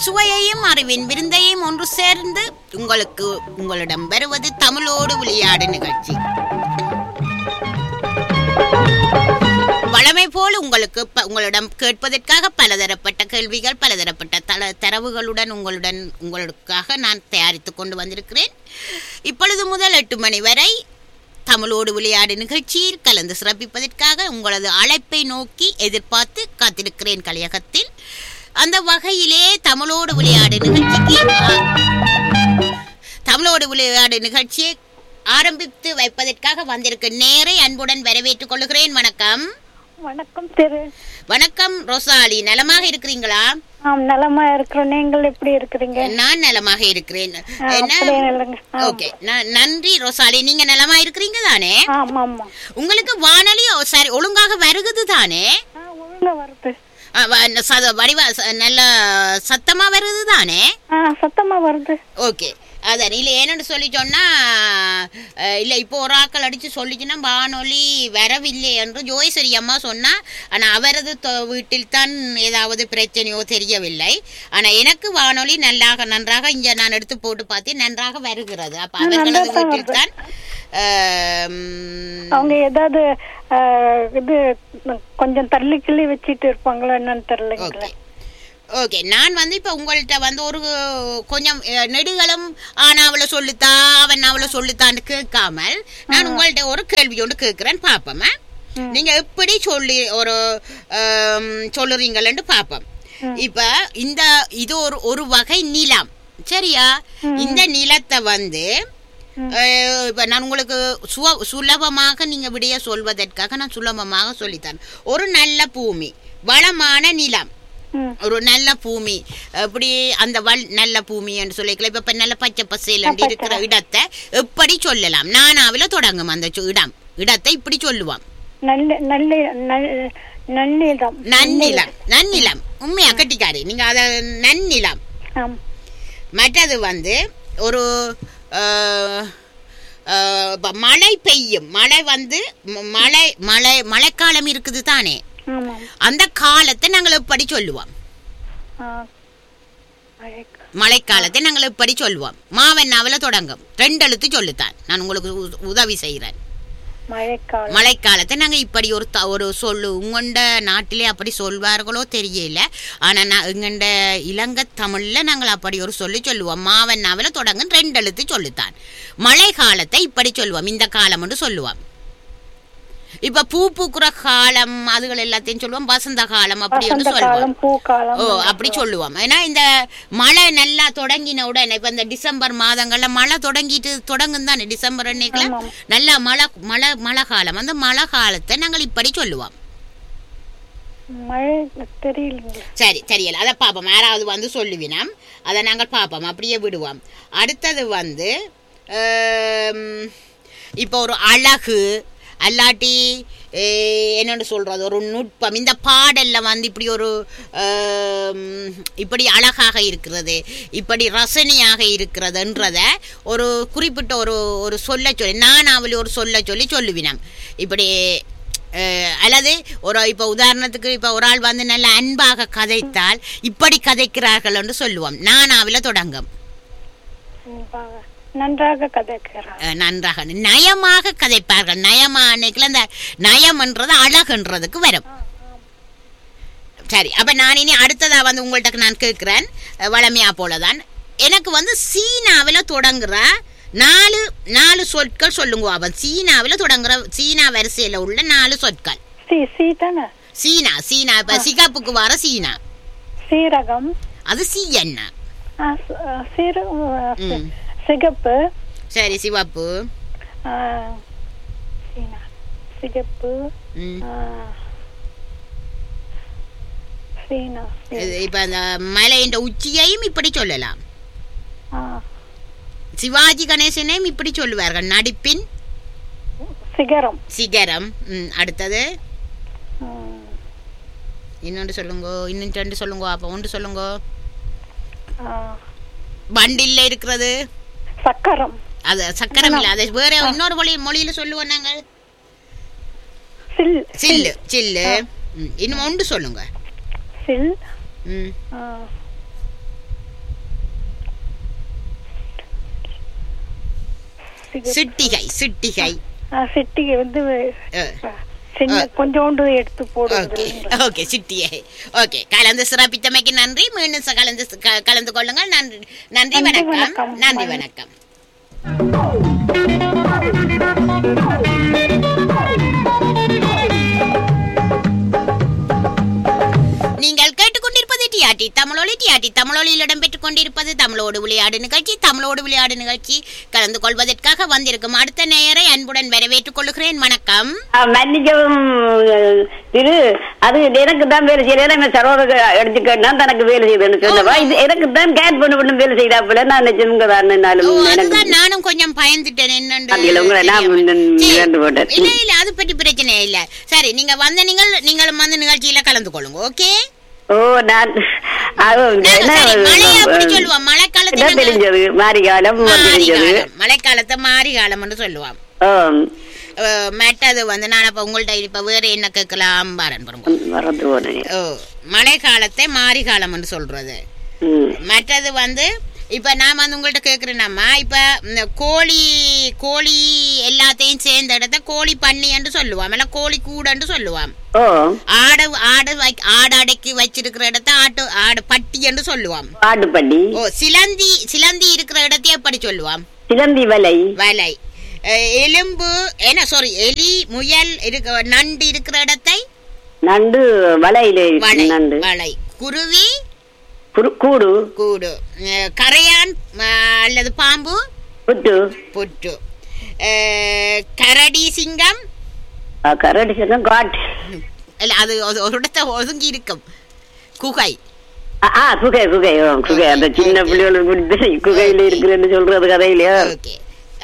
தமிழின் சுவையையும் அறிவின் விருந்தையும் ஒன்று சேர்ந்து உங்களுக்கு உங்களிடம் வருவது தமிழோடு விளையாடு நிகழ்ச்சி வழமை போல் உங்களுக்கு ப- உங்களிடம் கேட்பதற்காக பலதரப்பட்ட கேள்விகள் பலதரப்பட்ட தல தரவுகளுடன் உங்களுடன் உங்களுக்காக நான் தயாரித்து கொண்டு வந்திருக்கிறேன் இப்பொழுது முதல் எட்டு மணி வரை தமிழோடு விளையாடு நிகழ்ச்சியில் கலந்து சிறப்பிப்பதற்காக உங்களது அழைப்பை நோக்கி எதிர்பார்த்து காத்திருக்கிறேன் கலையகத்தில் அந்த வகையிலே தமிழோடு விளையாடு நிகழ்ச்சிக்கு ஆ- தமிழோடு விளையாடு நிகழ்ச்சியை ஆரம்பித்து வைப்பதற்காக வந்திருக்க நேரை அன்புடன் வரவேற்றுக் கொள்கிறேன் வணக்கம் வணக்கம் திரு வணக்கம் ரோசாலி நலமாக இருக்கிறீங்களா ஆம் நலமா இருக்கிறோம் நீங்கள் எப்படி இருக்கிறீங்க நான் நலமாக இருக்கிறேன் ஆ, என்ன அப்படியே நல்லங்க. ஆ. ஓகே ந- நன்றி ரோசாலி நீங்க நலமா இருக்கிறீங்க தானே ஆமா ஆமா உங்களுக்கு வானொலி ஓ, சரி ஒழுங்காக வருகுது தானே ஆ, ஒழுங்கா வருது ஆ, வ- சத- வடிவா ச- நல்ல சத்தமா வருது தானே ஆ சத்தமா வருது ஓகே அதான் இல்லை ஏன்னு சொல்லி சொன்னா அஹ், இல்லை இப்போ ஒரு ஆக்கள் அடிச்சு சொல்லிச்சுன்னா வானொலி வரவில்லை என்று ஜோயஸ்வரி அம்மா சொன்னா ஆனா அவரது தொ- வீட்டில் தான் ஏதாவது பிரச்சனையோ தெரியவில்லை ஆனா எனக்கு வானொலி நல்லாக நன்றாக இங்க நான் எடுத்து போட்டு பார்த்தேன் நன்றாக வருகிறது அப்ப அவர்களது வீட்டில் தான் ஆம், அவங்க ஏதாவது ஆ, இது கொஞ்சம் தள்ளி கிள்ளி வச்சிட்டு இருப்பாங்களோ என்னன்னு தெரியலங்க ஓகே ஓகே நான் வந்து இப்போ உங்கள்கிட்ட வந்து ஒரு கொஞ்சம் அஹ், நெடுகளும் ஆனாவளை சொல்லித்தா அவன் அவளை சொல்லித்தான்னு கேட்காமல் நான் உங்கள்கிட்ட ஒரு கேள்வி ஒன்று கேட்குறேன் பார்ப்போமா நீங்க எப்படி சொல்லி ஒரு ஆம், சொல்லுறீங்களேன்னு பார்ப்போம் இப்ப இந்த இது ஒரு ஒரு வகை நிலம் சரியா இந்த நிலத்தை வந்து அஹ், இப்ப நான் உங்களுக்கு சுவ சுலபமாக நீங்க விடைய சொல்வதற்காக நான் சுலபமாக சொல்லித்தரேன் ஒரு நல்ல பூமி வளமான நிலம் ம் ஒரு நல்ல பூமி அப்படி அந்த வல் நல்ல பூமி என்று சொல்லிக்கலாம் இப்ப இப்ப நல்ல பச்சை பசேல் இருக்கிற இடத்தை எப்படி சொல்லலாம் நானாவில தொடங்கும் அந்த சு- இடம் இடத்தை இப்படி சொல்லுவான் நல்ல நல்ல நல்- நன்னிலம் நன்னிலம் நன்னிலம் உண்மையா கட்டிக்காரி நீங்க அத நன்னிலம் ஆம் மற்றது வந்து ஒரு அஹ், அஹ், இப்ப மழை பெய்யும் மழை வந்து ம- மழை மழை மழைக்காலம் இருக்குது தானே ஆமாம் அந்த காலத்தை நாங்கள் எப்படி சொல்லுவோம் ஆ மழைக்கு மழைக்காலத்தை நாங்கள் இப்படி சொல்லுவோம் மாவெண்ணாவில தொடங்கும் ரெண்டு எழுத்து சொல்லுத்தான் நான் உங்களுக்கு உ- உதவி செய்கிறேன் மழைக்காலம் மழைக்காலத்தை நாங்கள் இப்படி ஒரு த- ஒரு சொல்லு உங்கண்ட நாட்டிலே அப்படி சொல்வார்களோ தெரியல ஆனால் நான் எங்கண்ட இலங்கை தமிழில் நாங்கள் அப்படி ஒரு சொல்லி சொல்லுவோம் மாவெண்ணாவில தொடங்கும் ரெண்டு எழுத்து சொல்லுத்தான் மழை காலத்தை இப்படி சொல்லுவோம் இந்த காலம் என்று சொல்லுவோம் இப்ப பூ பூக்குற காலம் அதுகள் எல்லாத்தையும் சொல்லுவோம் வசந்த காலம் அப்படி வசந்த என்று சொல்லுவோம் காலம் பூக்காலம் ஓ அப்படி சொல்லுவோம் ஏன்னா இந்த மழை நல்லா தொடங்கின உடனே இப்ப இந்த டிசம்பர் மாதங்கள்ல மழை தொடங்கிட்டு தொடங்கும் தானே டிசம்பர் அன்னைக்குல ஆமாம். நல்லா மழை மழை மழை காலம் அந்த மழை காலத்தை நாங்கள் இப்படி சொல்லுவோம் மழை தெரியலங்க சரி தெரியல அதை பார்ப்போம் யாராவது வந்து சொல்லுவினோம் அதை நாங்கள் பார்ப்போம் அப்படியே விடுவோம் அடுத்தது வந்து ஆம், இப்போ ஒரு அழகு அல்லாட்டி eh, என்னன்னு சொல்றது ஒரு நுட்பம் இந்த பாடல்ல வந்து இப்படி ஒரு ஆம், இப்படி அழகாக இருக்கிறது இப்படி ரசனையாக இருக்கிறதுன்றத ஒரு குறிப்பிட்ட ஒரு ஒரு சொல்ல சொல்லி நான் அவளை ஒரு சொல்ல சொல்லி சொல்லுவினம் இப்படி அஹ், அல்லது ஒரு இப்போ உதாரணத்துக்கு இப்போ ஒரு ஆள் வந்து நல்ல அன்பாக கதைத்தால் இப்படி கதைக்கிறார்கள் என்று சொல்லுவோம் நானாவில் தொடங்கும் ம், பா- நன்றாக கதைக்கிறார் அஹ், நன்றாக நயமாக கதைப்பார்கள் நயமா அன்னைக்குல அந்த நயம்ன்றது அழகுன்றதுக்கு வரும் சரி அப்ப நான் இனி அடுத்ததா வந்து உங்கள்கிட்ட நான் கேட்கிறேன் அஹ், வளமையா போலதான் எனக்கு வந்து சீனாவில் தொடங்குற நாலு நாலு சொற்கள் சொல்லுங்க அவன் சீனாவில் தொடங்குற சீனா வரிசையில உள்ள நாலு சொற்கள் சி சி தானே சீனா சீனா இப்ப சிகாப்புக்கு வர சீனா சீரகம் அது சி என்ன ஆ, ச- ஆ, சீர ஆ, சி- ம். சிகப்பு சரி சிவப்பு ஆ, சீனா சிகப்பு ம். ஆ, சீனா சி- இது இப்ப அந்த மலையின் உச்சியையும் இப்படி சொல்லலாம் ஆ, சிவாஜி கணேசனையும் இப்படி சொல்லுவார்கள் நடிப்பின் சிகரம் சிகரம் ம், அடுத்தது ம், இன்னொன்று சொல்லுங்க இன்னும் ரெண்டு சொல்லுங்க அப்போ ஒன்று சொல்லுங்க ஆ, வண்டில்ல இருக்கிறது சக்கரம் அது சக்கரம் இல்லை அது வேற இன்னொரு மொழி மொழியில சொல்லுவோம் நாங்கள் சில் சில்லு சில்லு ம், இன்னும் ஒன்று சொல்லுங்க சில் ம் ஆ, சிட்டிகை சிட்டிகை சிட்டிகை ஆ, சிட்டிகை வந்து அஹ், சின்ன ஆ. கொஞ்சோண்டு எடுத்து ஓகே போடுறது ஓகே சிட்டியை ஓகே கலந்து சிறப்பித்தமைக்கு நன்றி மீண்டும் ச- கலந்து ச- க- கலந்து கொள்ளுங்கள் நன்றி நன்றி நன்றி, வணக்கம் வணக்கம். நன்றி வணக்கம். வணக்கம் நீங்கள் கேட்டுக்கொண்டிருப்பது டிஆர்டி தமிழொலி டிஆர்டி தமிழொலியில் இடம்பெற்றுக் கொண்டிருப்பது தமிழோடு விளையாடு நிகழ்ச்சி தமிழோடு விளையாடு நிகழ்ச்சி கலந்து கொள்வதற்காக வந்திருக்கும் அடுத்த நேயரை அன்புடன் வரவேற்றுக் கொள்கிறேன் வணக்கம் ஆ, மன்னிக்கவும் அஹ், திரு அது எனக்கு தான் வேலை செய்யல எனக்கு சரோதர எடுத்துக்கிட்டா தனக்கு வேலை செய்யுதுன்னு சொன்னவா இது எனக்கு தான் கேட் பண்ண பண்ண வேலை செய்தாப்புல நான் நினைச்சுங்க ஓ, தான் எனக்கு அதுதான் நானும் கொஞ்சம் பயந்துட்டேன் என்னன்னு அதுல உங்களை நான் தெரியாம. முன்ன சரி. இழந்து போட்டேன். இல்ல இல்ல அது பற்றி பிரச்சனை இல்ல சரி நீங்க வந்த நீங்கள் நீங்களும் வந்து நிகழ்ச்சியில கலந்து கொள்ளுங்க ஓகே ஓ நான் அது என்ன, சரி, மழையை அப்படி அஹ், சொல்லுவோம் மழைக்காலத்தை இடம் நாங்க- தெரிஞ்சது மாரிகாலம் தெரிஞ்சது மாரிகாலம் மழைக்காலத்தை மாரிகாலம்னு சொல்லுவோம் ஆம், அஹ், மற்றது வந்து நான் அப்ப உங்கள்ட்ட இப்ப வேற என்ன கேட்கலாம் பாரன் பாருங்க மறந்து போனேன் ஓ மழை காலத்தை மாரிகாலம்னு சொல்றது ம். மற்றது வந்து இப்ப நான் வந்து உங்கள்ட்ட கேக்குறேன்னாம்மா இப்ப இந்த கோழி கோழி எல்லாத்தையும் சேர்ந்த இடத்த கோழி பண்ணி என்று சொல்லுவாம் இல்ல கோழி கூடன்னு சொல்லுவாம் ஓ ஆடு ஆடு வை- ஆடு அடக்கி வச்சிருக்கிற இடத்த ஆட்டு ஆடு பட்டி என்று சொல்லுவாம் பாட்டு பண்ணி ஓ சிலந்தி சிலந்தி இருக்கிற இடத்தை எப்படி சொல்லுவாம் சிலந்தி வலை வலை அஹ், எலும்பு என்ன சாரி எலி முயல் இருக்க நண்டு இருக்கிற இடத்தை நண்டு வலையில வலை நண்டு வலை குருவி குரு- கூடு கூடு அஹ், கரையான் அஹ், அல்லது பாம்பு புட்டு புற்று அஹ், கரடி சிங்கம் ஆ, கரடி சங்கம் காட்டு இல்ல அது ஒரு- ஒரு இடத்த ஒதுங்கி இருக்கும் குகை ஆ, ஆ குகை குகை ஓ, குகை அந்த சின்ன Okay. பிள்ளைகளுக்கு பிடித்த குகையில இருக்குன்னு சொல்றது கதையிலயா ஓகே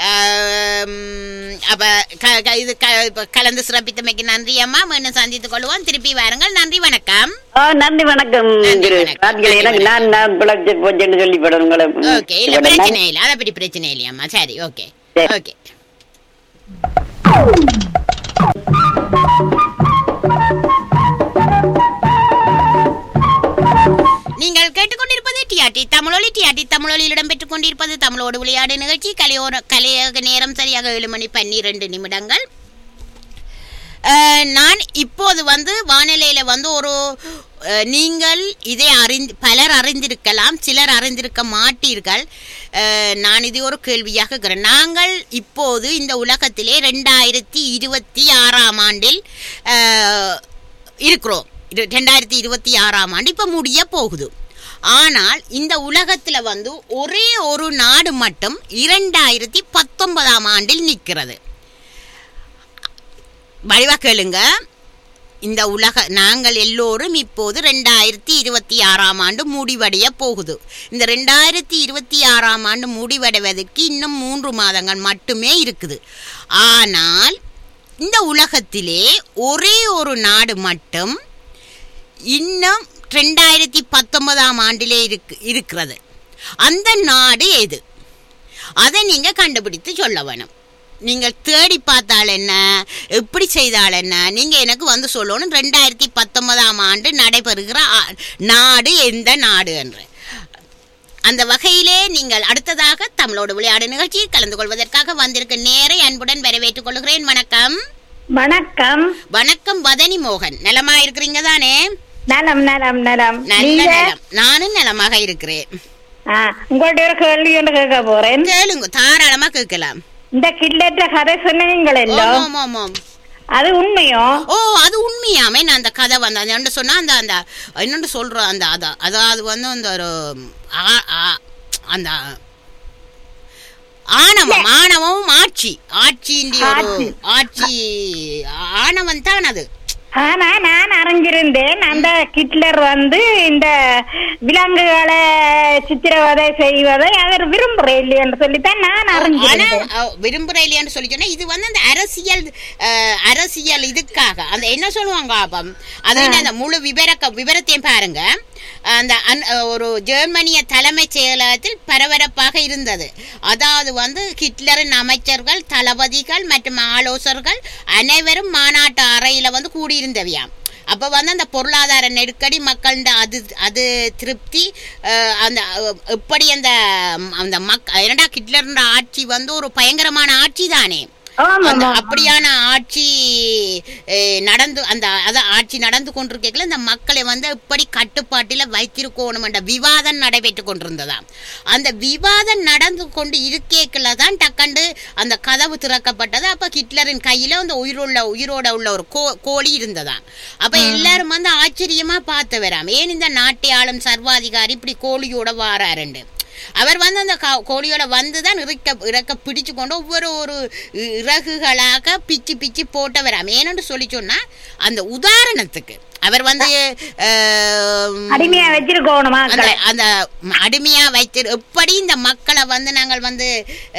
அப்ப க- க- இது க- இப்ப கலந்து சிறப்பித்தமைக்கு நன்றி அம்மா மீண்டும் சந்தித்துக் கொள்வோம் திருப்பி வாருங்கள் நன்றி வணக்கம் ஆ நன்றி வணக்கம் நன்றி, திரு வணக்கம். ராஜ்கிரி. நன்றி, எனக்கு நான் நான் பிழைச்சு போச்சேன்னு சொல்லி போட உங்களை ம், ஓகே இல்ல இவட பிரச்சனை நான்- இல்ல அதை பற்றி பிரச்சனை இல்லையாம்மா சரி ஓகே சரி. ஓகே நீங்கள் கேட்டுக்கொண்டிருப்பது டிஆர்டி தமிழொலி டிஆர்டி தமிழொலியில் இடம்பெற்றுக் கொண்டிருப்பது தமிழோடு விளையாடு நிகழ்ச்சி கலையோர கலையக நேரம் சரியாக ஏழு மணி பன்னிரண்டு நிமிடங்கள் அஹ், நான் இப்போது வந்து வானிலையில வந்து ஒரு அஹ், நீங்கள் இதை அறிந்து பலர் அறிந்திருக்கலாம் சிலர் அறிந்திருக்க மாட்டீர்கள் அஹ், நான் இது ஒரு கேள்வியாக இருக்கிறேன் நாங்கள் இப்போது இந்த உலகத்திலே ரெண்டாயிரத்தி இருபத்தி ஆறாம் ஆண்டில் அஹ், இருக்கிறோம் இது ரெண்டாயிரத்தி இருபத்தி ஆறாம் ஆண்டு இப்போ முடிய போகுது ஆனால் இந்த உலகத்தில் வந்து ஒரே ஒரு நாடு மட்டும் இரண்டாயிரத்தி பத்தொன்பதாம் ஆண்டில் நிற்கிறது வடிவா கேளுங்க இந்த உலக நாங்கள் எல்லோரும் இப்போது ரெண்டாயிரத்தி இருபத்தி ஆறாம் ஆண்டு முடிவடைய போகுது இந்த ரெண்டாயிரத்தி இருபத்தி ஆறாம் ஆண்டு முடிவடைவதற்கு இன்னும் மூன்று மாதங்கள் மட்டுமே இருக்குது ஆனால் இந்த உலகத்திலே ஒரே ஒரு நாடு மட்டும் இன்னும் ரெண்டாயிரத்தி பத்தொன்பதாம் ஆண்டிலே இருக்கு இருக்கிறது அந்த நாடு எது அதை நீங்க கண்டுபிடித்து சொல்ல வேணும் நீங்கள் தேடி பார்த்தால் என்ன எப்படி செய்தால் என்ன நீங்க எனக்கு வந்து சொல்லணும் ரெண்டாயிரத்தி பத்தொன்பதாம் ஆண்டு நடைபெறுகிற ஆ- நாடு எந்த நாடு என்று அந்த வகையிலே நீங்கள் அடுத்ததாக தமிழோடு விளையாடு நிகழ்ச்சியில் கலந்து கொள்வதற்காக வந்திருக்க நேரை அன்புடன் வரவேற்றுக் கொள்கிறேன் வணக்கம் வணக்கம் வணக்கம் வதனி மோகன் நலமா இருக்கிறீங்க தானே நலம் நலம் நலம் நல்ல நீங்க நலம் நானும் நலமாக இருக்கிறேன் ஆ, உங்கள்ட்ட ஒரு கேள்வி ஒன்று கேட்க போறேன் கேளுங்க தாராளமா கேட்கலாம் இந்த கில்லற்ற கதை சொன்னீங்களோ ஆமாம் ஆமாம் அது உண்மையோ ஓ அது உண்மையாமே நான் அந்த கதை வந்து அது என்ன சொன்னா அந்த அந்த என்னன்னு சொல்றோம் அந்த அத அதாவது வந்து அந்த ஒரு ஆ- ஆ- அந்த ஆணவம் ஆணவம் ஆட்சி ஆட்சியின் ஒரு ஆட்சி. ஆட்சி ஆணவம் தான் அது ஆனா நான் அறிஞ்சிருந்தேன் அந்த கிட்லர் வந்து இந்த விலங்குகளை சித்திரவதை செய்வதை அவர் விரும்புற இல்லையென்று சொல்லித்தான் நான் ஆனா அறிஞ்சிருந்தேன் அஹ், விரும்புற இல்லையான்னு சொல்லி சொன்னா இது வந்து அந்த அரசியல் அஹ், அரசியல் இதுக்காக அந்த என்ன சொல்லுவாங்க அப்பம் அது என்ன அந்த முழு விவர விவரத்தையும் பாருங்க அந்த அன்- அஹ், ஒரு ஜெர்மனிய தலைமைச் செயலகத்தில் பரபரப்பாக இருந்தது அதாவது வந்து ஹிட்லரின் அமைச்சர்கள் தளபதிகள் மற்றும் ஆலோசகர்கள் அனைவரும் மாநாட்டு அறையில வந்து கூடியிருந்தவையாம் அப்ப வந்து அந்த பொருளாதார நெருக்கடி மக்கள்கிட்ட அது அது திருப்தி அஹ், அந்த அஹ், எப்படி அந்த அந்த மக் இரண்டா ஹிட்லர்ன்ற ஆட்சி வந்து ஒரு பயங்கரமான ஆட்சி தானே ஆமா அந்த ஆமா அப்படியான ஆட்சி அஹ், நடந்து அந்த அத ஆட்சி நடந்து கொண்டிருக்கல இந்த மக்களை வந்து எப்படி கட்டுப்பாட்டில் வைத்திருக்கணும் என்ற விவாதம் நடைபெற்று கொண்டிருந்ததாம் அந்த விவாதம் நடந்து கொண்டு இருக்கேக்கில் தான் டக்கண்டு அந்த கதவு திறக்கப்பட்டது அப்ப ஹிட்லரின் கையில அந்த உயிருள்ள உயிரோட உள்ள ஒரு கோ கோழி இருந்ததாம் அப்ப எல்லாரும் வந்து ஆச்சரியமா பார்த்து வராம் ஏன் இந்த நாட்டை ஆளும் சர்வாதிகாரி இப்படி கோழியோட வாராருண்டு அவர் வந்து அந்த கா- கோழியோட வந்து தான் இறக்க இறக்க பிடிச்சு கொண்டு ஒவ்வொரு ஒரு இ- இறகுகளாக பிச்சு பிச்சு போட்டவராம் ஏன்னு சொல்லி சொன்னா அந்த உதாரணத்துக்கு அவர் வந்து ஆம், அடிமையா வச்சிருக்கோணும் அந்த மக்களை அந்த ம- அடிமையா வைத்து எப்படி இந்த மக்களை வந்து நாங்கள் வந்து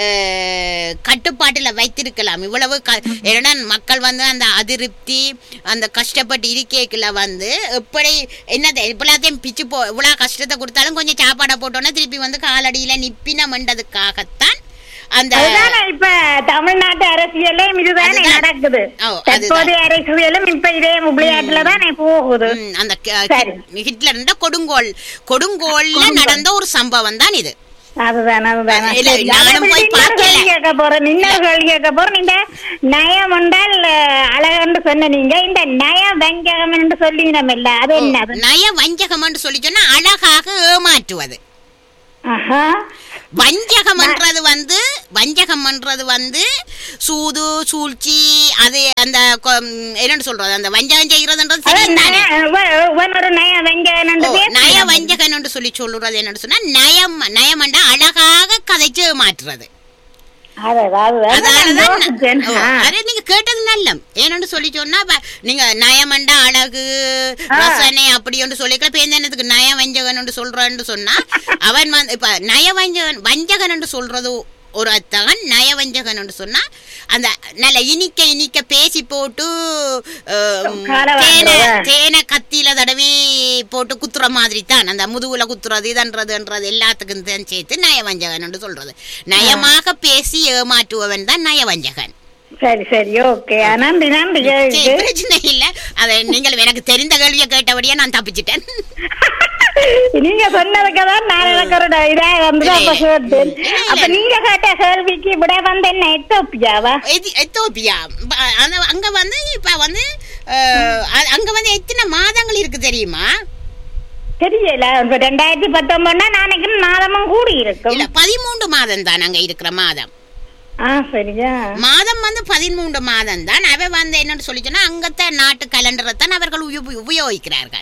அஹ், கட்டுப்பாட்டுல வைத்திருக்கலாம் இவ்வளவு க- ஏன்னா மக்கள் வந்து அந்த அதிருப்தி அந்த கஷ்டப்பட்டு இருக்கேக்குல வந்து எப்படி என்னது இவ்வளோத்தையும் பிச்சு போ இவ்வளோ கஷ்டத்தை கொடுத்தாலும் கொஞ்சம் சாப்பாடை போட்டோன்னா திருப்பி வந்து காலடியில நிப்பினமன்றதுக்காகத்தான் அந்த அதுதானே இப்ப தமிழ்நாட்டு அரசியலும் இதுதானே அதுதான். நடக்குது ஓ, அதுதான். தற்போதைய அரசியலும் இப்ப இதே விளையாட்டுல தானே போகுது ம், அந்த க- சரி. ஹிட்லர்ன்ற கொடுங்கோல் கொடுங்கோல்ல நடந்த ஒரு சம்பவம் தான் இது அதுதான் அதுதான் இல்ல, சரி, நானும் அதை போய் பத்தி இன்னொரு பார்க்கல. கேள்வி கேட்க போறேன் இன்னொரு கேள்வி கேட்க போறேன் இந்த நயம் என்றால் அஹ், அழகென்று சொன்ன நீங்க இந்த நய வெங்ககம் என்று சொல்லி நம்ம இல்ல அது என்னது நய வஞ்சகம்னு சொல்லி சொன்னா அழகாக ஏமாற்றுவது ஆஹா வஞ்சகம்ன்றது வந்து வஞ்சகம்ன்றது வந்து சூது சூழ்ச்சி அது அந்த கொ- ம், என்னன்னு சொல்றது அந்த வஞ்சகம் செய்யறதுன்றது அதான் சரிதானே நய- இவ- இவன் ஒரு நய வெங்ககன் என்று ஓ, பேர் நய வஞ்சகன் சொல்லி சொல்லுறது என்னன்னு சொன்னா நயம் நயமண்டா அழகாக கதைச்சு மாற்றுறது அதுதான், அதுதான். அதனாலதான் நான் யோசிச்சேன். ஓ, ஆ. அது நீங்க கேட்டது நல்லம் ஏன்னு சொல்லி சொன்னா ப- நீங்க நயமண்டா அழகு ஆ. ரசனை அப்படி ஒன்று சொல்லிக்கல பேந்தனத்துக்கு நய வஞ்சகன் சொல்றேன்னு சொன்னா அவன் வந்து இப்ப நய வஞ்சகன் வஞ்சகன் என்று சொல்றது ஒரு அத்தகன் நயவஞ்சகன் சொன்னா அந்த நல்ல இனிக்க இனிக்க பேசி போட்டு அஹ், காலை தேனை வாங்குறவ. தேனை கத்தியில தடவி போட்டு குத்துற மாதிரி தான் அந்த முதுகுல குத்துறது இதன்றதுன்றது எல்லாத்துக்கும் தான் சேர்த்து நயவஞ்சகன் சொல்றது நயமாக பேசி ஏமாற்றுபவன் தான் நயவஞ்சகன் சரி சரி ஓகே நன்றி நன்றி சரி, கேள்விக்கு. பிரச்சனை இல்ல அதை நீங்கள் எனக்கு தெரிந்த கேள்வியை கேட்டபடியே நான் தப்பிச்சிட்டேன் நீங்க சொன்னதுக்குதான் நான் எனக்கு ஒரு இதா வந்து அப்ப கேட்டேன் இல்ல, இல்ல. அப்ப நீங்க கேட்ட கேள்விக்கு விட வந்து என்ன எத்தோப்பியாவா எதி- எத்தோப்பியா ப- அந்த- அங்க வந்து இப்ப வந்து அஹ், அ- அங்க வந்து எத்தனை மாதங்கள் இருக்கு தெரியுமா தெரியல இப்ப ரெண்டாயிரத்தி பத்தொன்பதுனா நாளைக்கு மாதமும் கூடி இருக்கும் இல்ல பதிமூன்று மாதம் தான் அங்க இருக்கிற மாதம் ஆ சரியா மாதம் வந்து பதிமூன்று மாதம் தான் அவ வந்து என்னன்னு சொல்லி சொன்னா அங்கத்த நாட்டு கலண்டரை தான் அவர்கள் உப- உபயோகிக்கிறார்கள்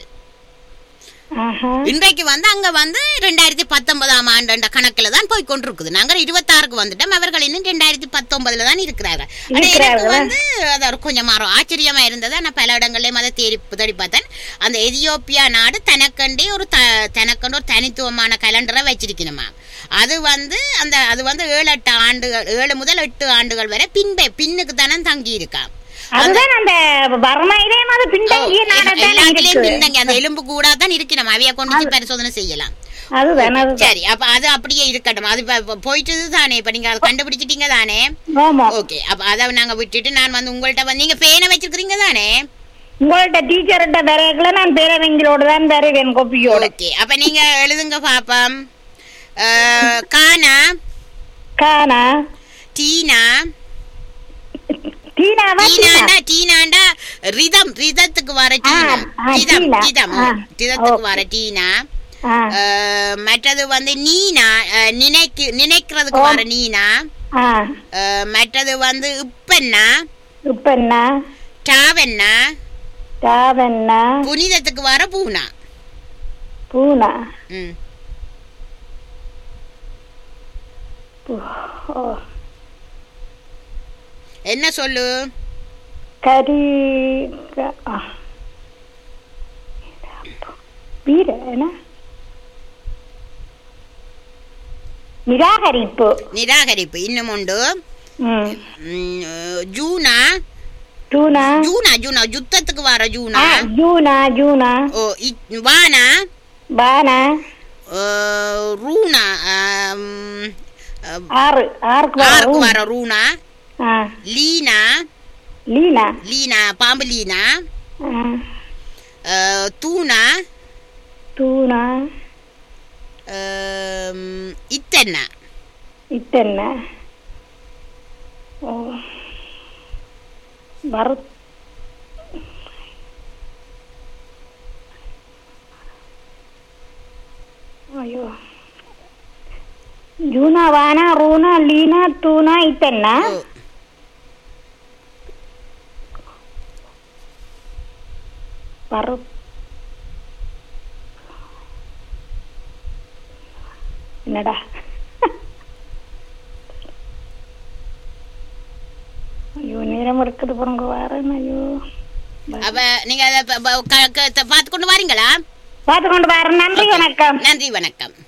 ஆஹா இன்றைக்கு வந்து அங்க வந்து ரெண்டாயிரத்தி பத்தொன்பதாம் ஆண்டு கணக்குல தான் போய் கொண்டிருக்குது நாங்க இருபத்தாறுக்கு வந்துட்டோம் அவர்கள் இன்னும் ரெண்டாயிரத்தி பத்தொன்பதுல தான் இருக்கிறார்கள் ஆனா எனக்கு இருக்கிறார்களா? வந்து அது ஒரு கொஞ்சம் மாறும் ஆச்சரியமா இருந்தது நான் பல இடங்கள்லயும் அதை தேடி தேடி பார்த்தேன் அந்த எதியோப்பியா நாடு தனக்கண்டே ஒரு த தனக்கண்டு ஒரு தனித்துவமான கலண்டரை வச்சிருக்கணுமா அது வந்து அந்த அது வந்து ஏழு எட்டு ஆண்டுகள் ஏழு முதல் எட்டு ஆண்டுகள் வரை பின்பே பின்னுக்கு தானே தங்கி இருக்கா அதுதான் அந்த வறுமையிலே அது பின்தங்கிய நாடத்தான் எல்லாத்துலயும் இருக்கு பின்தங்கி அந்த எலும்பு கூட தான் இருக்கணும் அவைய கொண்டு போய் பரிசோதனை செய்யலாம் அதுதான் அதுதான் சரி அப்ப அது அப்படியே இருக்கட்டும் அது இப்ப- இப்ப போயிட்டது தானே இப்ப நீங்க அதை கண்டுபிடிச்சிட்டீங்க தானே ஆமா ஓகே அப்ப அதை நாங்க விட்டுட்டு நான் வந்து உங்கள்ட்ட வந்து நீங்க பேனை வச்சிருக்கீங்க தானே உங்கள்ட்ட டீச்சர்கிட்ட வரையக்குள்ள நான் பேரவங்களோட தான் வருவேன் கோப்பியோட ஓகே அப்ப நீங்க எழுதுங்க பாப்பம் அஹ், கானா கானா டீனா டீனாவா டீனா டீனாண்டா டீனாண்டா ரிதம் ரிதத்துக்கு வர டீனா ஆ, ரிதம் டீனா. ரிதம் ஆ, ரிதத்துக்கு ஓகே. வர டீனா ஆ அஹ், மற்றது வந்து நீனா அஹ், நினைக்கு நினைக்கிறதுக்கு ஓ. வர நீனா ஆ அஹ், மற்றது வந்து உப்பெண்ணா இப்ப என்ன டாவெண்ணா தாவண்ணா புனிதத்துக்கு வர பூனா பூனா ம் பூ- ஓ. என்ன சொல்லு கரி க- ஆ. வீர என்ன நிராகரிப்பு நிராகரிப்பு இன்னும் உண்டு ம். ம், அஹ், ஜூனா ஜூனா ஜூனா ஜூனா யுத்தத்துக்கு வர ஜூனா ஆ, ஜூனா ஜூனா ஓ இ- வானா பானா அஹ், ரூனா ஆம், அஹ், ஆறு ஆறுக்கு ஆருக்கு வரும் வர ரூனா ஆ லீனா லீனா லீனா பாம்பு லீனா ஆ. அஹ், தூணா தூணா அஹ், இத்தென்னா இத்தென்ன ஓ வரு ஐயோ ஜூனா வானா ரூனா லீனா தூணா இத்தென்ன ஓ. வரு என்னடா ஐயோ நேரம் இருக்குது பாருங்க வரேன் ஐயோ அப்ப நீங்க அதை ப- ப- க- க- பார்த்து கொண்டு வாரீங்களா பார்த்து கொண்டு வரேன் நன்றி வணக்கம் நன்றி வணக்கம்